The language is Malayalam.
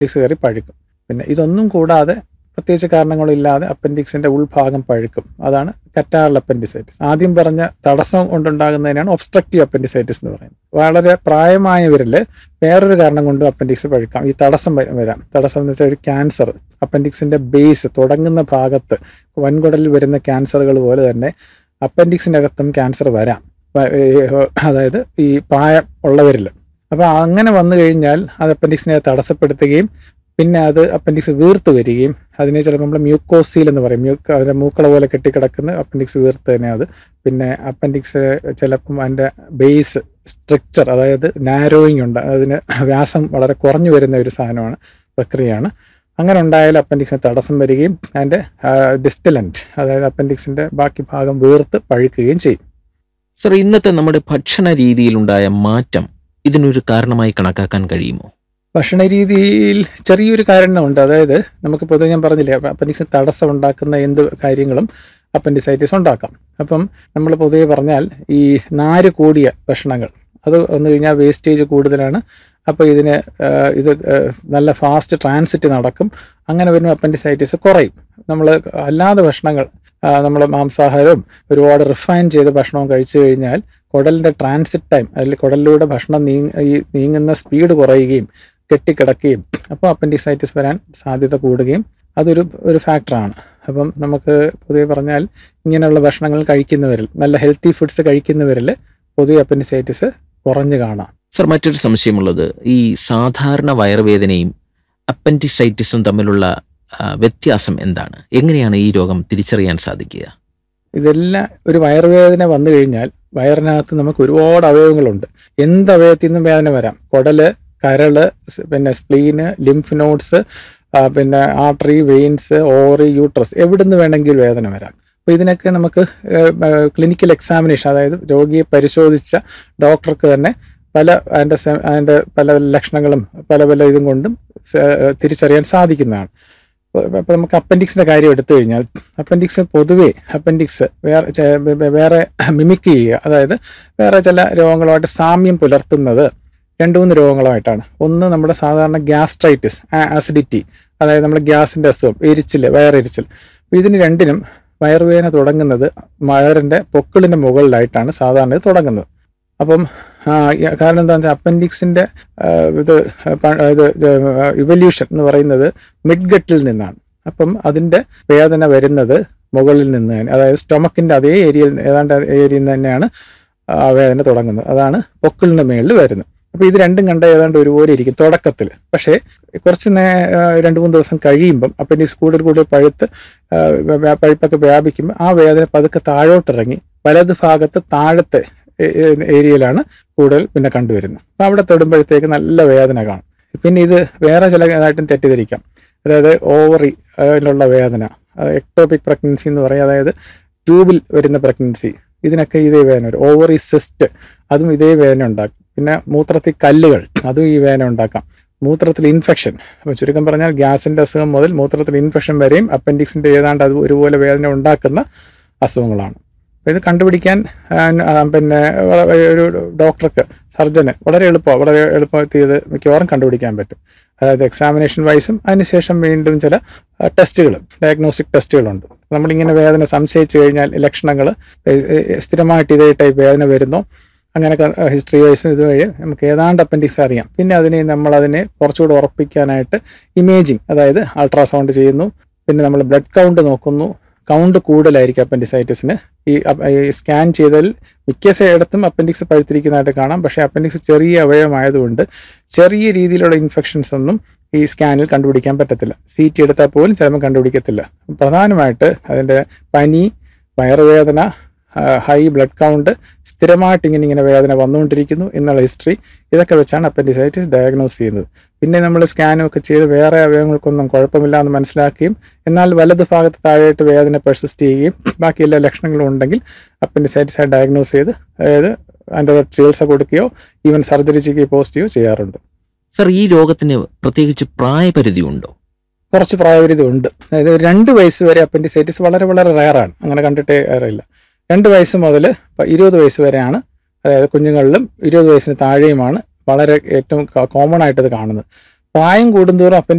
അപ്പൻഡിക്സ് കയറി പഴുക്കും പിന്നെ ഇതൊന്നും കൂടാതെ പ്രത്യേകിച്ച് കാരണങ്ങളില്ലാതെ അപ്പൻഡിക്സിന്റെ ഉൾഭാഗം പഴുക്കും അതാണ് കറ്റാറൽ അപ്പൻഡിസൈറ്റിസ് ആദ്യം പറഞ്ഞ തടസ്സം കൊണ്ടുണ്ടാകുന്നതിനാണ് ഒബ്സ്ട്രക്റ്റീവ് അപ്പൻഡിസൈറ്റിസ് എന്ന് പറയുന്നത് വളരെ പ്രായമായവരിൽ വേറൊരു കാരണം കൊണ്ട് അപ്പൻഡിക്സ് പഴുക്കാം ഈ തടസ്സം വ- വരാം തടസ്സം എന്ന് വെച്ചാൽ ഒരു ക്യാൻസർ അപ്പൻഡിക്സിന്റെ ബേസ് തുടങ്ങുന്ന ഭാഗത്ത് വൻകുടലിൽ വരുന്ന ക്യാൻസറുകൾ പോലെ തന്നെ അപ്പൻഡിക്സിനകത്തും ക്യാൻസർ വരാം വ- ഏ- അതായത് ഈ പ്രായം ഉള്ളവരിൽ അപ്പോൾ അങ്ങനെ വന്നു കഴിഞ്ഞാൽ അത് അപ്പൻഡിക്സിനെ തടസ്സപ്പെടുത്തുകയും പിന്നെ അത് അപ്പൻഡിക്സ് വീർത്ത് വരികയും അതിനെ ചിലപ്പോൾ നമ്മൾ മ്യൂക്കോസീൽ എന്ന് പറയും മ്യൂക്ക അതിന്റെ മൂക്കള പോലെ കെട്ടിക്കിടക്കുന്ന അപ്പൻഡിക്സ് വീർത്ത് തന്നെ അത് പിന്നെ അപ്പൻഡിക്സ് ചിലപ്പം അതിൻ്റെ ബേസ് സ്ട്രക്ചർ അതായത് നാരോയിങ് ഉണ്ട് അതിന് വ്യാസം വളരെ കുറഞ്ഞു വരുന്ന ഒരു സാധനമാണ് പ്രക്രിയയാണ് അങ്ങനെ ഉണ്ടായാൽ അപ്പൻഡിക്സിന് തടസ്സം വരികയും അതിൻ്റെ ഡിസ്റ്റലൻറ്റ് അതായത് അപ്പൻഡിക്സിൻ്റെ ബാക്കി ഭാഗം വീർത്ത് പഴുക്കുകയും ചെയ്യും സർ ഇന്നത്തെ നമ്മുടെ ഭക്ഷണ രീതിയിലുണ്ടായ മാറ്റം ഇതിനൊരു കാരണമായി കണക്കാക്കാൻ കഴിയുമോ ഭക്ഷണ രീതിയിൽ ചെറിയൊരു കാരണമുണ്ട് അതായത് നമുക്ക് പൊതുവെ ഞാൻ പറഞ്ഞില്ലേ അപ്പൻഡിക്സ് തടസ്സം ഉണ്ടാക്കുന്ന എന്ത് കാര്യങ്ങളും അപ്പൻഡിസൈറ്റിസ് ഉണ്ടാക്കാം അപ്പം നമ്മൾ പൊതുവെ പറഞ്ഞാൽ ഈ നാര് കൂടിയ ഭക്ഷണങ്ങൾ അത് വന്നു കഴിഞ്ഞാൽ വേസ്റ്റേജ് കൂടുതലാണ് അപ്പോൾ ഇതിന് ആ, ഇത് ആ, നല്ല ഫാസ്റ്റ് ട്രാൻസിറ്റ് നടക്കും അങ്ങനെ വരുമ്പോൾ അപ്പൻഡിസൈറ്റിസ് കുറയും നമ്മൾ അല്ലാതെ ഭക്ഷണങ്ങൾ നമ്മൾ മാംസാഹാരവും ഒരുപാട് റിഫൈൻ ചെയ്ത ഭക്ഷണവും കഴിച്ചു കഴിഞ്ഞാൽ കുടലിൻ്റെ ട്രാൻസിറ്റ് ടൈം അതിൽ കുടലിലൂടെ ഭക്ഷണം നീങ് ഈ നീങ്ങുന്ന സ്പീഡ് കുറയുകയും കെട്ടിക്കിടക്കുകയും അപ്പോൾ അപ്പൻഡിസൈറ്റിസ് വരാൻ സാധ്യത കൂടുകയും അതൊരു ഒരു ഫാക്ടറാണ് അപ്പം നമുക്ക് പൊതുവെ പറഞ്ഞാൽ ഇങ്ങനെയുള്ള ഭക്ഷണങ്ങൾ കഴിക്കുന്നവരിൽ നല്ല ഹെൽത്തി ഫുഡ്സ് കഴിക്കുന്നവരിൽ പൊതുവെ അപ്പൻഡിസൈറ്റിസ് കുറഞ്ഞു കാണാം സർ മറ്റൊരു സംശയമുള്ളത് ഈ സാധാരണ വയറുവേദനയും അപ്പൻഡിസൈറ്റിസും തമ്മിലുള്ള ആ, വ്യത്യാസം എന്താണ് എങ്ങനെയാണ് ഈ രോഗം തിരിച്ചറിയാൻ സാധിക്കുക ഇതെല്ലാം ഒരു വയറുവേദന വന്നു കഴിഞ്ഞാൽ വയറിനകത്ത് നമുക്ക് ഒരുപാട് അവയവങ്ങളുണ്ട് എന്ത് അവയവത്തിൽ നിന്നും വേദന വരാം കുടല് കരള് സ് പിന്നെ സ്പ്ലീന് ലിംഫ് നോഡ്സ് പിന്നെ ആർട്ടറി വെയിൻസ് ഓറി യൂട്രസ് എവിടുന്ന് വേണമെങ്കിൽ വേദന വരാം അപ്പോൾ ഇതിനൊക്കെ നമുക്ക് ക്ലിനിക്കൽ എക്സാമിനേഷൻ അതായത് രോഗിയെ പരിശോധിച്ച ഡോക്ടർക്ക് തന്നെ പല അതിൻ്റെ സെ- അതിൻ്റെ പല ലക്ഷണങ്ങളും പല പല ഇതും കൊണ്ടും സ- തിരിച്ചറിയാൻ സാധിക്കുന്നതാണ് അപ്പോൾ നമുക്ക് അപ്പൻഡിക്സിന്റെ കാര്യം എടുത്തു കഴിഞ്ഞാൽ അപ്പൻഡിക്സ് പൊതുവേ അപ്പൻഡിക്സ് വേറെ ചെ- വേ- വേറെ മിമിക് ചെയ്യുക അതായത് വേറെ ചില രോഗങ്ങളുമായിട്ട് സാമ്യം പുലർത്തുന്നത് രണ്ട് മൂന്ന് രോഗങ്ങളുമായിട്ടാണ് ഒന്ന് നമ്മുടെ സാധാരണ ഗ്യാസ്ട്രൈറ്റിസ് ആസിഡിറ്റി അതായത് നമ്മുടെ ഗ്യാസിന്റെ അസുഖം എരിച്ചിൽ വയറെരിച്ചിൽ അപ്പോൾ ഇതിന് രണ്ടിനും വയറുവേദന തുടങ്ങുന്നത് വയറിന്റെ പൊക്കിളിന്റെ മുകളിലായിട്ടാണ് സാധാരണ ഇത് തുടങ്ങുന്നത് അപ്പം ആ, ഈ കാരണം എന്താണെന്ന് വെച്ചാൽ അപ്പൻഡിക്സിന്റെ ആ, ഇത് പ- ഇത് ഇവല്യൂഷൻ എന്ന് പറയുന്നത് മിഡ്ഗട്ടിൽ നിന്നാണ് അപ്പം അതിന്റെ വേദന വരുന്നത് മുകളിൽ നിന്ന് തന്നെ അതായത് സ്റ്റൊമക്കിന്റെ അതേ ഏരിയയിൽ ഏതാണ്ട് ഏരിയയിൽ നിന്ന് തന്നെയാണ് ആ വേദന തുടങ്ങുന്നത് അതാണ് പൊക്കിളിന്റെ മേളിൽ വരുന്നത് അപ്പോൾ ഇത് രണ്ടും കണ്ട ഏതാണ്ട് ഒരുപോലെ ഇരിക്കും തുടക്കത്തിൽ പക്ഷേ കുറച്ച് നേ ആ, രണ്ട് മൂന്ന് ദിവസം കഴിയുമ്പം അപ്പൻഡിക്സ് കൂടുതൽ കൂടുതൽ പഴുത്ത് ആ, വ്യാ- പഴുപ്പൊക്കെ വ്യാപിക്കുമ്പോൾ ആ വേദന പതുക്കെ താഴോട്ടിറങ്ങി വലത് ഭാഗത്ത് താഴത്തെ ഏ- ഏ- ഏരിയയിലാണ് കൂടുതൽ പിന്നെ കണ്ടുവരുന്നത് അപ്പോൾ അവിടെ തൊടുമ്പോഴത്തേക്ക് നല്ല വേദന കാണും പിന്നെ ഇത് വേറെ ചില ഇതായിട്ടും തെറ്റിദ്ധരിക്കാം അതായത് ഓവറി അതിലുള്ള വേദന എക്ടോപിക് പ്രഗ്നൻസി എന്ന് പറയും അതായത് ട്യൂബിൽ വരുന്ന പ്രഗ്നൻസി ഇതിനൊക്കെ ഇതേ വേദന വരും ഓവറി സിസ്റ്റ് അതും ഇതേ വേദന ഉണ്ടാക്കും പിന്നെ മൂത്രത്തിൽ കല്ലുകൾ അതും ഈ വേദന ഉണ്ടാക്കാം മൂത്രത്തിൽ ഇൻഫെക്ഷൻ അപ്പോൾ ചുരുക്കം പറഞ്ഞാൽ ഗ്യാസിന്റെ അസുഖം മുതൽ മൂത്രത്തിൽ ഇൻഫെക്ഷൻ വരെയും അപ്പൻഡിക്സിന്റെ ഏതാണ്ട് അത് ഒരുപോലെ വേദന ഉണ്ടാക്കുന്ന അസുഖങ്ങളാണ് അപ്പോൾ ഇത് കണ്ടുപിടിക്കാൻ ആ, ആ, പിന്നെ വള- ഒരു ഡോക്ടർക്ക് സർജന് വളരെ എളുപ്പമാണ് വളരെ എളുപ്പത്തിൽ ഇത് മിക്കവാറും കണ്ടുപിടിക്കാൻ പറ്റും അതായത് എക്സാമിനേഷൻ വൈസും അതിനുശേഷം വീണ്ടും ചില ടെസ്റ്റുകൾ ഡയഗ്നോസ്റ്റിക് ടെസ്റ്റുകളുണ്ട് നമ്മളിങ്ങനെ വേദന സംശയിച്ചു കഴിഞ്ഞാൽ ലക്ഷണങ്ങൾ സ്ഥിരമായിട്ട് ഇതേ ടൈപ്പ് വേദന വരുന്നോ അങ്ങനെയൊക്കെ ഹിസ്റ്ററി വൈസും ഇതുവഴി നമുക്ക് ഏതാണ്ട് അപ്പൻഡിക്സ് അറിയാം പിന്നെ അതിനെ നമ്മൾ അതിനെ കുറച്ചുകൂടെ ഉറപ്പിക്കാനായിട്ട് ഇമേജിങ് അതായത് അൾട്രാസൗണ്ട് ചെയ്യുന്നു പിന്നെ നമ്മൾ ബ്ലഡ് കൗണ്ട് നോക്കുന്നു കൗണ്ട് കൂടുതലായിരിക്കും അപ്പൻഡിസൈറ്റിസിന് ഈ അപ്- ഈ സ്കാൻ ചെയ്തതിൽ മിക്ക ഇടത്തും അപ്പൻഡിക്സ് പഴുത്തിരിക്കുന്നതായിട്ട് കാണാം പക്ഷേ അപ്പൻഡിക്സ് ചെറിയ അവയവമായതുകൊണ്ട് ചെറിയ രീതിയിലുള്ള ഇൻഫെക്ഷൻസ് ഒന്നും ഈ സ്കാനിൽ കണ്ടുപിടിക്കാൻ പറ്റത്തില്ല സി ടി എടുത്താൽ പോലും ചിലപ്പോൾ കണ്ടുപിടിക്കത്തില്ല പ്രധാനമായിട്ട് അതിൻ്റെ പനി വയറുവേദന ഹൈ ബ്ലഡ് കൗണ്ട് സ്ഥിരമായിട്ട് ഇങ്ങനെ ഇങ്ങനെ വേദന വന്നുകൊണ്ടിരിക്കുന്നു എന്നുള്ള ഹിസ്റ്ററി ഇതൊക്കെ വെച്ചാണ് അപ്പൻഡിസൈറ്റിസ് ഡയഗ്നോസ് ചെയ്യുന്നത് പിന്നെ നമ്മൾ സ്കാനും ഒക്കെ ചെയ്ത് വേറെ അവയവങ്ങൾക്കൊന്നും കുഴപ്പമില്ല എന്ന് മനസ്സിലാക്കുകയും എന്നാൽ വലത് ഭാഗത്ത് താഴെയായിട്ട് വേദന പെർസിസ്റ്റ് ചെയ്യുകയും ബാക്കി എല്ലാ ലക്ഷണങ്ങളും ഉണ്ടെങ്കിൽ അപ്പൻഡിസൈറ്റിസ് ആയി ഡയഗ്നോസ് ചെയ്ത് അതായത് അതിൻ്റെ ചികിത്സ കൊടുക്കുകയോ ഈവൻ സർജറി ചെയ്യുകയോ പോസ്റ്റ് ചെയ്യുകയോ ചെയ്യാറുണ്ട് സർ ഈ രോഗത്തിന് പ്രത്യേകിച്ച് പ്രായപരിധി ഉണ്ടോ കുറച്ച് പ്രായപരിധി ഉണ്ട് അതായത് ഒരു രണ്ട് വയസ്സ് വരെ അപ്പൻഡിസൈറ്റിസ് വളരെ വളരെ റയറാണ് അങ്ങനെ കണ്ടിട്ടേ അറിയില്ല രണ്ട് വയസ്സ് മുതൽ ഇരുപത് വയസ്സ് വരെയാണ് അതായത് കുഞ്ഞുങ്ങളിലും ഇരുപത് വയസ്സിന് താഴെയുമാണ് വളരെ ഏറ്റവും കോമൺ ആയിട്ട് ഇത് കാണുന്നത് പ്രായം കൂടുന്തോറും